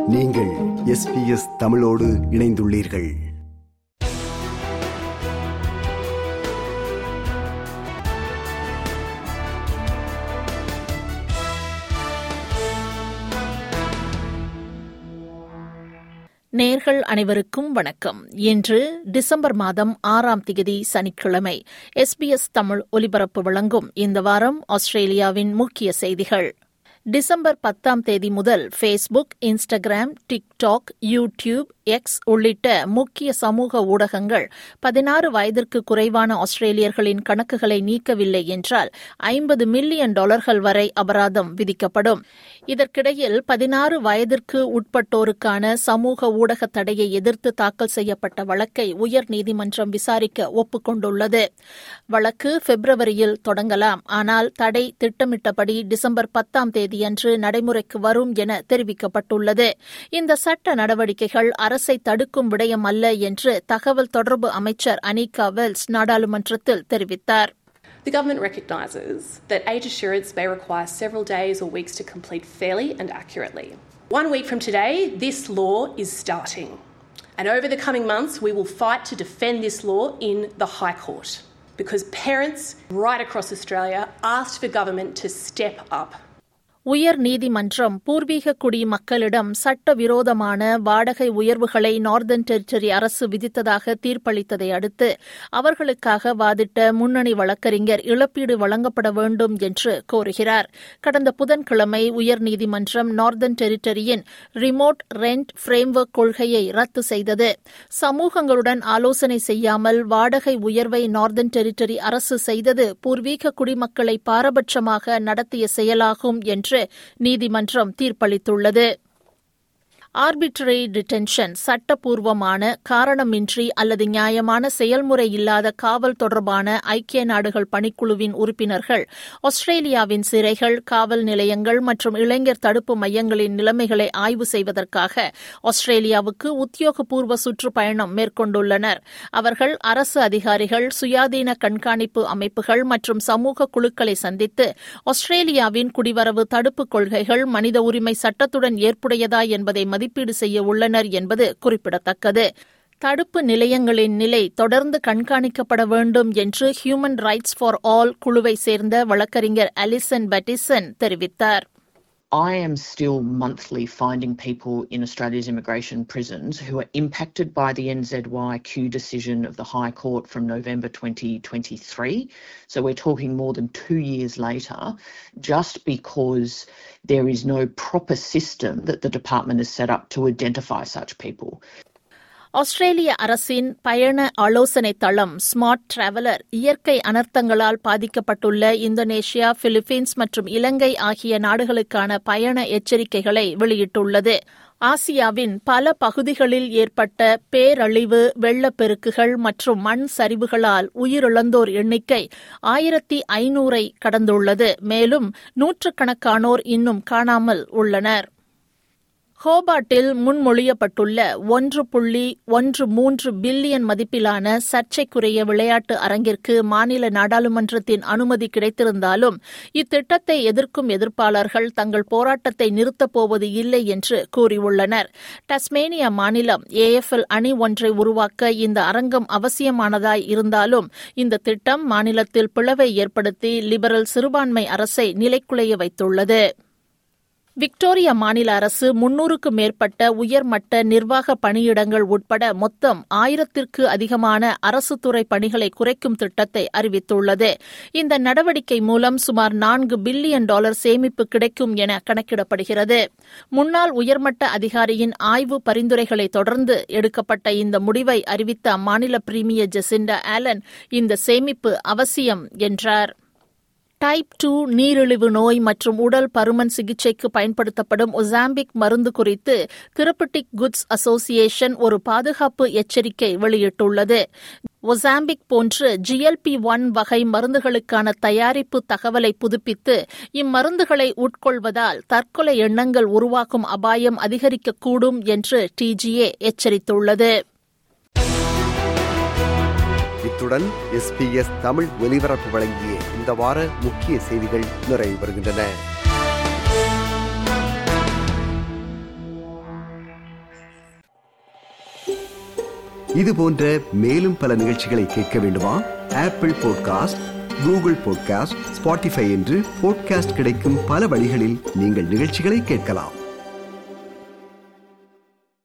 நீங்கள் எஸ்பிஎஸ் தமிழோடு இணைந்துள்ளீர்கள் நேர்கள் அனைவருக்கும் வணக்கம் இன்று டிசம்பர் மாதம் ஆறாம் திகதி சனிக்கிழமை எஸ்பிஎஸ் தமிழ் ஒலிபரப்பு வழங்கும் இந்த வாரம் ஆஸ்திரேலியாவின் முக்கிய செய்திகள் டிசம்பர் பத்தாம் தேதி முதல் Facebook Instagram TikTok YouTube X உள்ளிட்ட முக்கிய சமூக ஊடகங்கள் பதினாறு வயதிற்கு குறைவான ஆஸ்திரேலியர்களின் கணக்குகளை நீக்கவில்லை என்றால் ஐம்பது மில்லியன் டாலர்கள் வரை அபராதம் விதிக்கப்படும் இதற்கிடையில் பதினாறு வயதிற்கு உட்பட்டோருக்கான சமூக ஊடக தடையை எதிர்த்து தாக்கல் செய்யப்பட்ட வழக்கை உயர்நீதிமன்றம் விசாரிக்க ஒப்புக்கொண்டுள்ளது வழக்கு பிப்ரவரியில் தொடங்கலாம் ஆனால் தடை திட்டமிட்டபடி டிசம்பர் பத்தாம் தேதியன்று நடைமுறைக்கு வரும் என தெரிவிக்கப்பட்டுள்ளது இந்த சட்ட நடவடிக்கைகள் அரசை தடுக்கும் விடயம் அல்ல என்று தகவல் தொடர்பு அமைச்சர் அனிகா வெல்ஸ் நாடாளுமன்றத்தில் தெரிவித்தார் The government recognises that age assurance may require several days or weeks to complete fairly and accurately. One week from today, this law is starting. And over the coming months, we will fight to defend this law in the High Court because parents right across Australia asked for government to step up. உயர் நீதிமன்றம் பூர்வீக குடி மக்களிடம் சட்டவிரோதமான வாடகை உயர்வுகளை northern territory அரசு விதித்ததாக தீர்ப்பளித்ததை அடுத்து அவர்களுக்காக வாதிட்ட முன்னணி வழக்கறிஞர் இழப்பீடு வழங்கப்பட வேண்டும் என்று கோருகிறார் கடந்த புதன்கிழமை உயர்நீதிமன்றம் நார்தன் டெரிட்டரியின் ரிமோட் ரெண்ட் ஃப்ரேம்வொர்க் கொள்கையை ரத்து செய்தது சமூகங்களுடன் ஆலோசனை செய்யாமல் வாடகை உயர்வை நார்தன் டெரிட்டரி அரசு செய்தது பூர்வீக குடிமக்களை பாரபட்சமாக நடத்திய செயலாகும் என்று நீதிமன்றம் தீர்ப்பளித்துள்ளது ஆர்பிட்ரரி டிடென்ஷன் சட்டப்பூர்வமான காரணமின்றி அல்லது நியாயமான செயல்முறை இல்லாத காவல் தொடர்பான ஐக்கிய நாடுகள் பணிக்குழுவின் உறுப்பினர்கள் ஆஸ்திரேலியாவின் சிறைகள் காவல் நிலையங்கள் மற்றும் இளைஞர் தடுப்பு மையங்களின் நிலைமைகளை ஆய்வு செய்வதற்காக ஆஸ்திரேலியாவுக்கு உத்தியோகபூர்வ சுற்றுப்பயணம் மேற்கொண்டுள்ளனர் அவர்கள் அரசு அதிகாரிகள் சுயாதீன கண்காணிப்பு அமைப்புகள் மற்றும் சமூக குழுக்களை சந்தித்து ஆஸ்திரேலியாவின் குடிவரவு தடுப்புக் கொள்கைகள் மனித உரிமை சட்டத்துடன் ஏற்புடையதா என்பதை மதிப்பீடு செய்ய உள்ளனர் என்பது குறிப்பிடத்தக்கது தடுப்பு நிலையங்களின் நிலை தொடர்ந்து கண்காணிக்கப்பட வேண்டும் என்று ஹியூமன் ரைட்ஸ் ஃபார் ஆல் குழுவை சேர்ந்த வழக்கறிஞர் அலிசன் பட்டிசன் தெரிவித்தார் I am still monthly finding people in Australia's immigration prisons who are impacted by the NZYQ decision of the High Court from November 2023. So we're talking more than two years later, just because there is no proper system that the department has set up to identify such people. ஆஸ்திரேலிய அரசின் பயண ஆலோசனை தளம் smart traveller இயற்கை அனர்த்தங்களால் பாதிக்கப்பட்டுள்ள Indonesia Philippines மற்றும் இலங்கை ஆகிய நாடுகளுக்கான பயண எச்சரிக்கைகளை வெளியிட்டுள்ளது ஆசியாவின் பல பகுதிகளில் ஏற்பட்ட பேரழிவு வெள்ளப்பெருக்குகள் மற்றும் மண் சரிவுகளால் உயிரிழந்தோர் எண்ணிக்கை ஆயிரத்தி ஐநூறை கடந்துள்ளது மேலும் நூற்றுக்கணக்கானோர் இன்னும் காணாமல் உள்ளனர் ஹோபாட்டில் முன்மொழியப்பட்டுள்ள ஒன்று புள்ளி ஒன்று மூன்று பில்லியன் மதிப்பிலான சர்ச்சைக்குரிய விளையாட்டு அரங்கிற்கு மாநில நாடாளுமன்றத்தின் அனுமதி கிடைத்திருந்தாலும் இத்திட்டத்தை எதிர்க்கும் எதிர்ப்பாளர்கள் தங்கள் போராட்டத்தை நிறுத்தப் போவது இல்லை என்று கூறியுள்ளனர் டஸ்மேனியா மாநிலம் ஏஎஃப்எல் அணி ஒன்றை உருவாக்க இந்த அரங்கம் அவசியமானதாய் இருந்தாலும் இந்த திட்டம் மாநிலத்தில் பிளவை ஏற்படுத்தி லிபரல் சிறுபான்மை அரசை நிலைக்குலைய வைத்துள்ளது விக்டோரியா மாநில அரசு முன்னூறுக்கும் மேற்பட்ட உயர்மட்ட நிர்வாக பணியிடங்கள் உட்பட மொத்தம் ஆயிரத்திற்கு அதிகமான அரசு துறை பணிகளை குறைக்கும் திட்டத்தை அறிவித்துள்ளது இந்த நடவடிக்கை மூலம் சுமார் நான்கு பில்லியன் டாலர் சேமிப்பு கிடைக்கும் என கணக்கிடப்படுகிறது முன்னாள் உயர்மட்ட அதிகாரியின் ஆய்வு பரிந்துரைகளை தொடர்ந்து எடுக்கப்பட்ட இந்த முடிவை அறிவித்த அம்மாநில பிரீமியர் ஜெசிண்டா ஆலன் இந்த சேமிப்பு அவசியம் என்றார் டைப் டூ நீரிழிவு நோய் மற்றும் உடல் பருமன் சிகிச்சைக்கு பயன்படுத்தப்படும் ஒசாம்பிக் மருந்து குறித்து திரப்பட்டிக் குட்ஸ் அசோசியேஷன் ஒரு பாதுகாப்பு எச்சரிக்கை வெளியிட்டுள்ளது ஒசாம்பிக் போன்று ஜிஎல்பி ஒன் வகை மருந்துகளுக்கான தயாரிப்பு தகவலை புதுப்பித்து இம்மருந்துகளை உட்கொள்வதால் தற்கொலை எண்ணங்கள் உருவாக்கும் அபாயம் அதிகரிக்கக்கூடும் என்று டிஜிஏ எச்சரித்துள்ளது இத்துடன் எஸ்பிஎஸ் தமிழ் ஒலிபரப்பு வழங்கிய இந்த வார முக்கிய செய்திகள் நிறைவு பெறுகின்றன இது போன்ற மேலும் பல நிகழ்ச்சிகளை கேட்க வேண்டுமா Apple podcast Google podcast Spotify என்று பாட்காஸ்ட் கிடைக்கும் பல வழிகளில் நீங்கள் நிகழ்ச்சிகளை கேட்கலாம்